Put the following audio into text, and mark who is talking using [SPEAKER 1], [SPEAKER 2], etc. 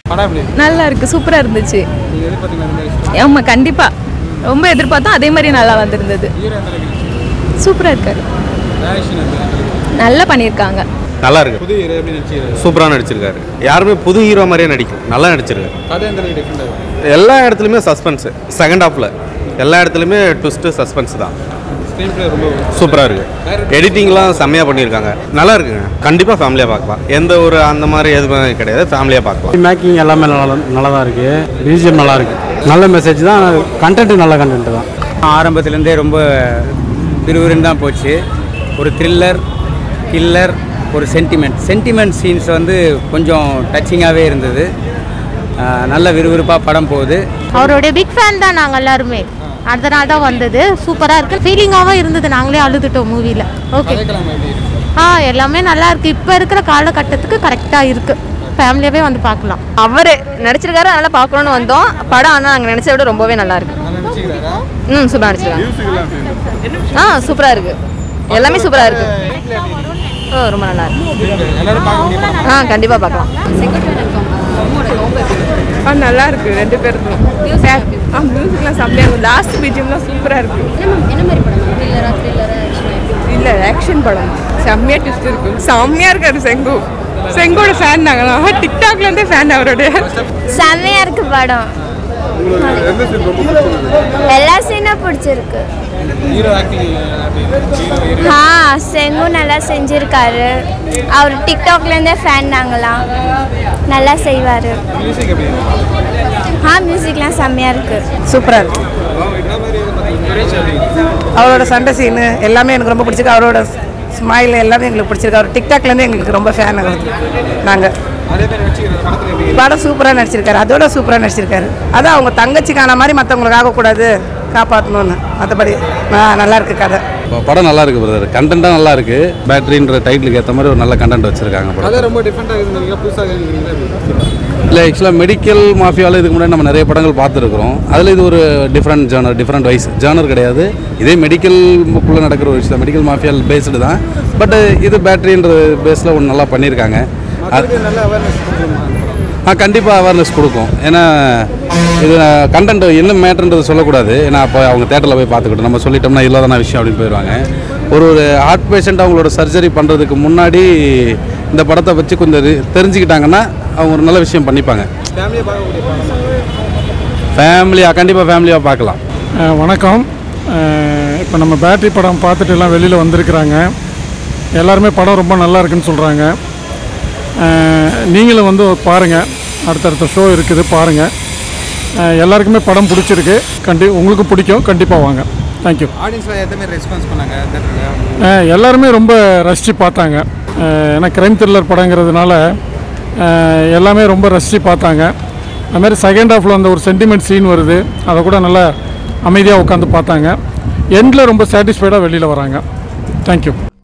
[SPEAKER 1] படம் எப்படி இருக்கு?
[SPEAKER 2] நல்லா இருக்கு சூப்பராக இருந்துச்சு
[SPEAKER 1] நீங்க எதிர்பார்த்தீங்களா இந்த மாதிரி
[SPEAKER 2] ஆமாம் கண்டிப்பாக ரொம்ப எதிர்பார்த்தோம் அதே மாதிரி நல்லா வந்திருந்தது
[SPEAKER 1] ஹீரோ எந்த அளவுக்கு இருந்துச்சு
[SPEAKER 2] சூப்பராக இருக்காரு
[SPEAKER 1] டேரக்ஷன் எந்த அளவுக்கு இருக்கு?
[SPEAKER 2] நல்லா பண்ணியிருக்காங்க
[SPEAKER 3] நல்லா இருக்கு
[SPEAKER 1] புது ஹீரோ எப்படி நடிச்சிருக்காரு
[SPEAKER 3] சூப்பராக நடிச்சிருக்காரு யாருமே புது ஹீரோ மாதிரியே நடிக்கும் நல்லா நடிச்சிருக்காரு
[SPEAKER 1] கதை எந்த அளவுக்கு டிஃப்ரெண்ட் ஆகும்
[SPEAKER 3] எல்லா இடத்துலையுமே சஸ்பென்ஸ் செகண்ட் ஹாஃபில் எல்லா இடத்துலையுமே ட்விஸ்ட்டு சஸ்பென்ஸ் தான்
[SPEAKER 1] ஸ்க்ரீன் பிளே ரொம்ப
[SPEAKER 3] சூப்பராக இருக்கு எடிட்டிங்லாம் செம்மையாக பண்ணியிருக்காங்க நல்லா இருக்குங்க கண்டிப்பாக ஃபேமிலியாக பார்க்கலாம் எந்த ஒரு அந்த மாதிரி எதுவுமே கிடையாது ஃபேமிலியாக பார்க்கலாம்
[SPEAKER 4] மேக்கிங் எல்லாமே நல்லா நல்லா தான் இருக்குது பிஜிஎம் நல்லா இருக்குது நல்ல மெசேஜ் தான் கண்டென்ட் நல்ல கண்டென்ட் தான்
[SPEAKER 5] ஆரம்பத்துலேருந்தே ரொம்ப விறுவிறுன்னு தான் போச்சு ஒரு த்ரில்லர் கில்லர் ஒரு சென்டிமெண்ட் சென்டிமெண்ட் சீன்ஸ் வந்து கொஞ்சம் டச்சிங்காகவே இருந்தது ஆஹ் நல்ல விறுவிறுப்பாக படம் போகுது
[SPEAKER 6] அவருடைய பிக் ஃபேன் தான் நாங்கள் எல்லாருமே அதனால தான் வந்தது சூப்பராக இருக்குது ஃபீலிங்காகவும் இருந்தது நாங்களே அழுதுட்டோம் மூவியில் ஓகே
[SPEAKER 1] கதைக்கலாம் எப்படி இருக்கு
[SPEAKER 6] ஆ எல்லாமே நல்லா இருக்குது இப்போ இருக்கிற காலகட்டத்துக்கு கரெக்டாக இருக்குது ஃபேமிலியாகவே வந்து பார்க்கலாம்
[SPEAKER 2] அவர் நடிச்சிருக்காரு அதனால் பார்க்கணுன்னு வந்தோம் படம் ஆனால் நாங்கள் நினச்சத விட ரொம்பவே நல்லா இருக்கு
[SPEAKER 1] நல்லா நடிச்சிக்கிறாரா
[SPEAKER 2] ம் சூப்பராக நடிச்சிருக்காங்க
[SPEAKER 1] மியூசிக்லாம் எப்படி இருக்கு?
[SPEAKER 2] ஆ சூப்பராக இருக்கு எல்லாமே சூப்பராக இருக்கு ஓ ரொம்ப நல்லா இருக்கு
[SPEAKER 1] எல்லாரும் பார்க்க முடியுமா
[SPEAKER 2] ஆ கண்டிப்பாக பார்க்கலாம்
[SPEAKER 7] ஆ நல்லா இருக்கு ரெண்டு பேருக்கும் ஆ மியூசிக்லாம் செம்மையாக இருக்கும் லாஸ்ட் பிஜிஎம்லாம் சூப்பராக இருக்கு இல்லை ஆக்ஷன் படம் செம்மையாக ட்விஸ்ட் இருக்கு செம்மையாக இருக்காரு செங்கு செங்கோட ஃபேன் நாங்கள் டிக்டாக்ல இருந்தே ஃபேன் அவருடைய
[SPEAKER 8] செம்மையா இருக்கு படம்
[SPEAKER 1] உங்களுக்கு எந்த சீன் ரொம்ப பிடிச்சிருக்கு
[SPEAKER 8] எல்லா சீனும் பிடிச்சிருக்கு
[SPEAKER 1] ஹீரோ ஆக்டிங் ஹீரோ ஹீரோ
[SPEAKER 8] ஆ செங்கு நல்லா செஞ்சிருக்காரு அவர் டிக்டாக்லேருந்தே ஃபேன் நாங்களாம் நல்லா செய்வார்
[SPEAKER 1] மியூசிக் எப்படி இருக்கு?
[SPEAKER 8] ஆ மியூசிக்லாம் செம்மையாக இருக்கு
[SPEAKER 7] சூப்பராக இருக்கு
[SPEAKER 1] என்ன மாதிரி எதிர்பார்த்தீங்க
[SPEAKER 7] அவரோட சண்டை சீனு எல்லாமே எனக்கு ரொம்ப பிடிச்சிருக்கு அவரோட ஸ்மைல் எல்லாமே எங்களுக்கு பிடிச்சிருக்கு அவர் டிக்டாக்லேருந்து எங்களுக்கு ரொம்ப ஃபேன் நாங்கள்
[SPEAKER 1] அதே மாதிரி வச்சுக்கிறாரு படத்தில் எப்படி இருக்கு?
[SPEAKER 7] படம் சூப்பராக நடிச்சிருக்காரு அதோட சூப்பராக நடிச்சிருக்காரு அதான் அவங்க தங்கச்சிக்கான மாதிரி மற்றவங்களுக்கு ஆகக்கூடாது காப்பாற்றணும்னு மற்றபடி நல்லா இருக்கு கதை
[SPEAKER 4] படம் நல்லா இருக்கு பிரதர் கண்டென்ட்டாக நல்லா இருக்கு பேட்டரின்ற டைட்டிலுக்கு ஏற்ற மாதிரி ஒரு நல்ல கண்டென்ட் வச்சிருக்காங்க
[SPEAKER 1] கதை
[SPEAKER 4] படம்
[SPEAKER 1] ரொம்ப டிஃப்ரெண்டாக இருக்குங்க புதுசாக இருக்குங்களா எப்படி?
[SPEAKER 4] இல்லை ஆக்சுவலாக மெடிக்கல் மாஃபியாவில் இதுக்கு முன்னாடி நம்ம நிறைய படங்கள் பார்த்துருக்குறோம் அதில் இது ஒரு different genre different wise genre கிடையாது இதே மெடிக்கல்குள்ளே நடக்கிற ஒரு விஷயம் மெடிக்கல் மாஃபியால் பேஸ்டு தான் பட் இது பேட்டரின்ற பேஸில் ஒன்று நல்லா பண்ணியிருக்காங்க அது
[SPEAKER 1] மக்களுக்கு நல்ல அவேர்னஸ் கொடுக்கணுமா அந்த படம்?
[SPEAKER 4] ஆ கண்டிப்பாக அவேர்னஸ் கொடுக்கும் ஏன்னா இது கண்டென்ட் என்ன மேட்டர்ன்றது சொல்லக்கூடாது ஏன்னா அப்போ அவங்க தேட்டரில் போய் பார்த்துக்கிட்டோம் நம்ம சொல்லிட்டோம்னா இல்லாதான விஷயம் அப்படின்னு போயிடுவாங்க ஒரு ஒரு ஹார்ட் பேஷண்ட் அவங்களோட சர்ஜரி பண்ணுறதுக்கு முன்னாடி இந்த படத்தை வச்சு கொஞ்சம் ரி- தெரிஞ்சுக்கிட்டாங்கன்னா அவங்க ஒரு நல்ல விஷயம் பண்ணிப்பாங்க
[SPEAKER 1] ஃபேமிலியாக பார்க்கக்கூடிய படம்
[SPEAKER 4] ஃபேமிலியாக கண்டிப்பாக ஃபேமிலியாக பார்க்கலாம்
[SPEAKER 9] அஹ் வணக்கம் இப்போ நம்ம பேட்டரி படம் பார்த்துட்டு எல்லாம் வெளியில் வந்திருக்கிறாங்க எல்லாருமே படம் ரொம்ப நல்லா இருக்குன்னு சொல்கிறாங்க நீங்களும் வந்து பாருங்கள் அடுத்தடுத்த ஷோ இருக்குது பாருங்கள் எல்லாருக்குமே படம் பிடிச்சிருக்கு கண்டி உங்களுக்கு பிடிக்கும் கண்டிப்பாக வாங்க தேங்க்யூ
[SPEAKER 1] ஆடியன்ஸ்லாம் எந்த மாதிரி ரெஸ்பான்ஸ் பண்ணாங்க தேட்டரில்
[SPEAKER 9] எல்லாருமே ரொம்ப ரசித்து பார்த்தாங்க அஹ் ஏன்னா க்ரைம் த்ரில்லர் படங்கிறதுனால அஹ் எல்லாமே ரொம்ப ரசித்து பார்த்தாங்க அது மாதிரி செகண்ட் ஹாஃபில் அந்த ஒரு சென்டிமெண்ட் சீன் வருது அதை கூட நல்லா அமைதியாக உட்காந்து பார்த்தாங்க எண்டில் ரொம்ப சாட்டிஸ்ஃபைடாக வெளியில் வராங்க தேங்க்யூ